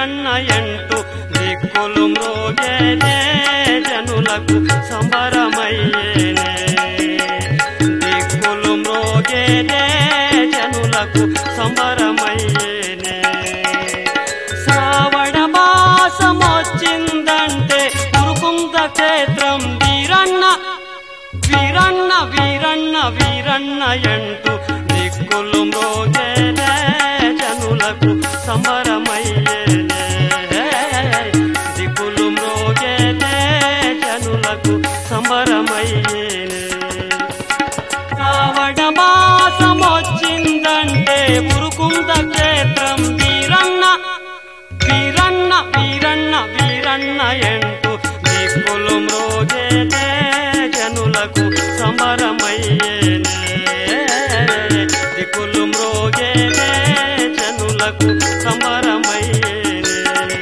వీరన్న ఎంటు దిక్కులు మ్రోగేనే జనులకు సంబరమయ్యేనే దిక్కులు మ్రోగేనే జనులకు సంబరమయ్యేనే శ్రావణ మాసమొచ్చిందంటే కురుకుంద క్షేత్రం వీరన్న వీరన్న వీరన్న వీరన్న ఎంటు దిక్కులు మ్రోగేనే జనులకు సంబరమయ్యేనే దిక్కులు మ్రోగేనే జనులకు సంబరమయ్యేనే శ్రావణ మాసమొచ్చిందంటే ఉరుకుంద క్షేత్రం వీరన్న వీరన్న వీరన్న వీరన్న ఎంటు దిక్కులు మ్రోగేనే జనులకు సంబరమయ్యేనే దిక్కులు మ్రోగేనే జనులకు సంబరమయ్యేనే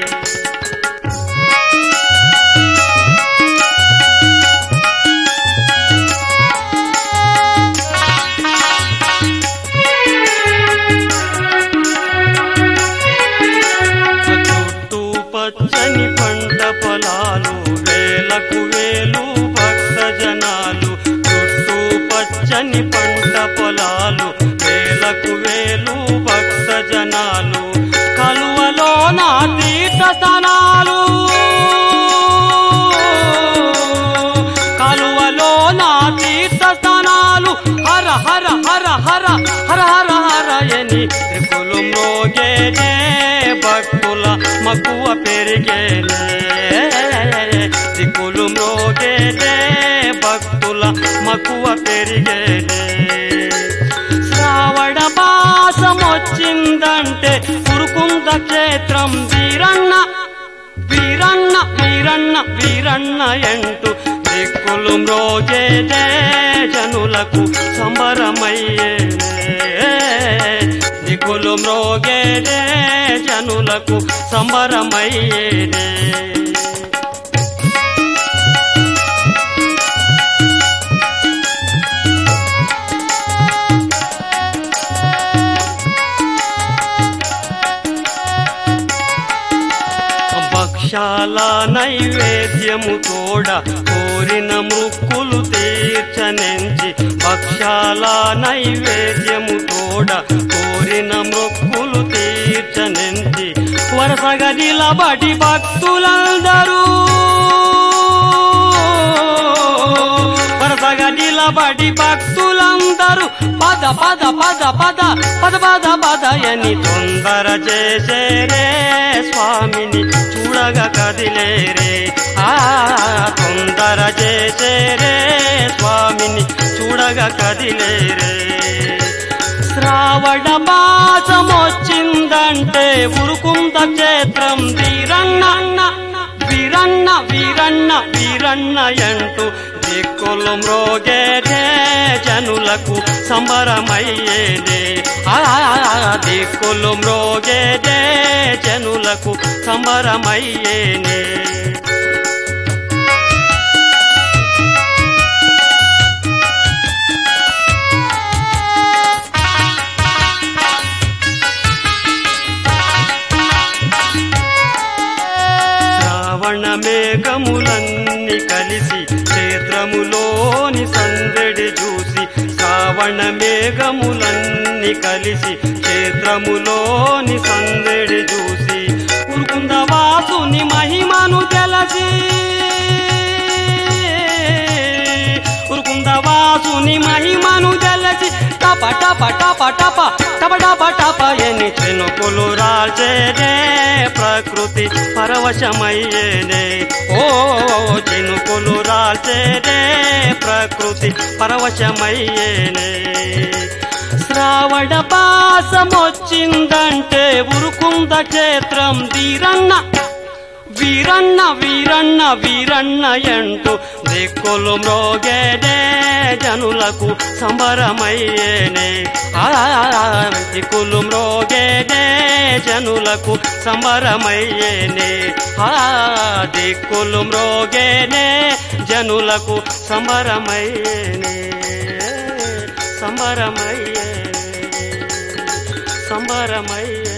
చుట్టూ పచ్చని పంట పొలాలు వేలకు వేలు భక్త జనాలు చుట్టూ పచ్చని పంట పొలాలు వేలకు వేలు భక్త జనాలు కలువలో నా తీర్థ స్థానాలు కలువలో నా తీర్థ స్థానాలు హర హర హర హర హర హర హర ఎని త్రిపులు మ్రోగేనే భక్తుల మక్కువ పెరిగేనే దిక్కులు మ్రోగేనే భక్తుల మక్కువ పెరిగేనే శ్రావణ మాసమొచ్చిందంటే కురుకుంద క్షేత్రం వీరన్న వీరన్న వీరన్న వీరన్న ఎంటు దిక్కులు మ్రోగేనే జనులకు సంబరమయ్యేనే దిక్కులు మ్రోగేనే జనులకు సంబరమయ్యేనే భక్షాల నైవేద్యము తోడ కోరిన మృక్కులు తీర్చనెంచి భక్షాల నైవేద్యము తోడ కోరిన మృక్కులు తీర్చనెంచి వరసగా నిలబడి భక్తులందరూ వరసగా నిలబడి భక్తులందరూ పద పద పద పద పద పద పద అని తొందర చేసేరే స్వామిని చూడగా కదిలేరే ఆ తొందర చేసేరే స్వామిని చూడగా కదిలేరే శ్రావణ మాసమొచ్చిందంటే ఉరుకుంద క్షేత్రం వీరన్న వీరన్న వీరన్న వీరన్న ఎంటు దిక్కులు మ్రోగేనే జనులకు సంబరమయ్యేనే ఆ దిక్కులు మ్రోగేనే జనులకు సంబరమయ్యేనే శ్రావణ మేఘములన్నీ కలిసి క్షేత్రములోని సందడి చూసి శ్రావణ మేఘములన్నీ కలిసి క్షేత్రములోని సందడి చూసి ఉరుకుంద వాసుని మహిమను తెలసి ఉరుకుంద వాసుని మహిమను తెలసి టప టప టప టప టప టప టప ఎని చినుకులు రాల్చేనే ప్రకృతి పరవశమయ్యేనే ఓ చినుకులు రాల్చేనే ప్రకృతి పరవశమయ్యేనే శ్రావణ పాసమొచ్చిందంటే ఉరుకుంద క్షేత్రం వీరన్న వీరన్న వీరన్న వీరన్న ఎంటు దిక్కులు మ్రోగేనే జనులకు సంబరమయ్యేనే ఆ దిక్కులు మ్రోగేనే జనులకు సంబరమయ్యేనే ఆ దిక్కులు మ్రోగేనే జనులకు సంబరమయ్యేనే సంబరమయ్యేనే సంబరమయ్యే